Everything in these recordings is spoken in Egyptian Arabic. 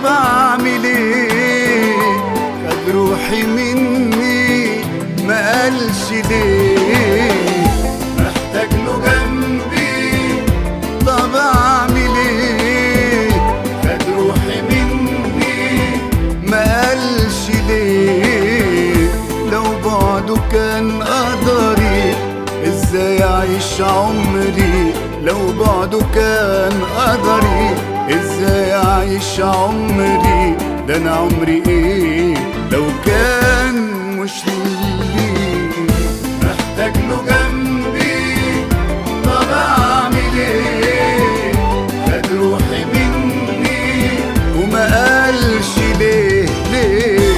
طب اعمل ايه خد روحي مني ما قالش ليه محتاج له جنبي طب اعمل ايه خد روحي مني ما قالش ليه لو بعده كان قدري ازاي اعيش عمري لو بعده كان قدري ازاي اعيش عمري ده انا عمري ايه لو كان مش ليه محتاج له جنبي طب اعمل ايه خد روحي مني وما قالش ليه ليه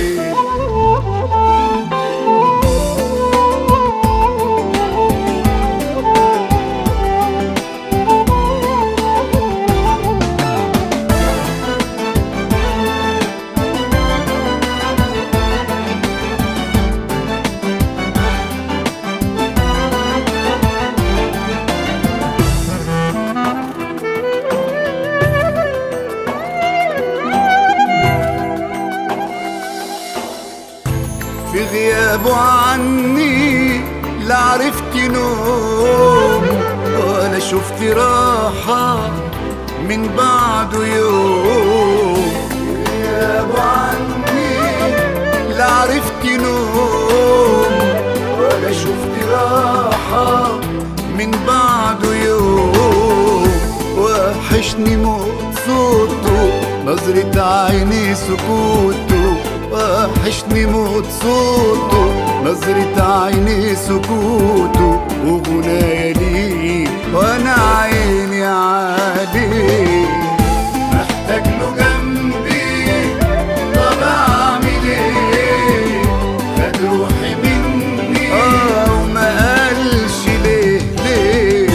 في غيابه عني لا عرفت نوم ولا شفت راحة من بعده يوم في غيابه عني لا عرفت نوم ولا شفت راحة من بعده يوم وحشني موت صوته نظرة عيني سكوته وحشني موت صوته نظرة عيني سكوته وغنايا ليه وانا عيني عليه محتاج له جنبي طب اعمل ايه خد روحي مني اه وما قالش ليه ليه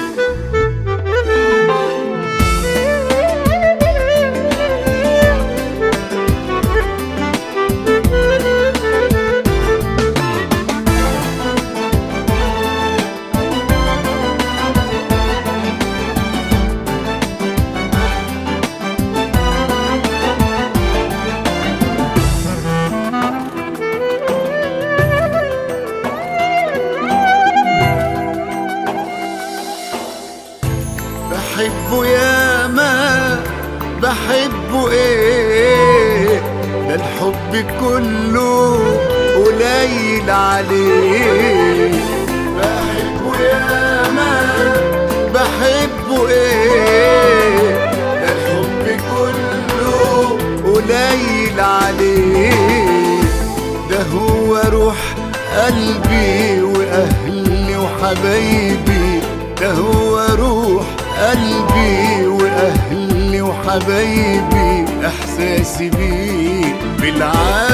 بحبه ياما بحبه ايه ده الحب كله قليل عليه بحبه ياما بحبه ايه ده الحب كله قليل عليه ده هو روح قلبي واهلي وحبايبي ده هو روح قلبي واهلي وحبايبي احساسي بيه بالعالم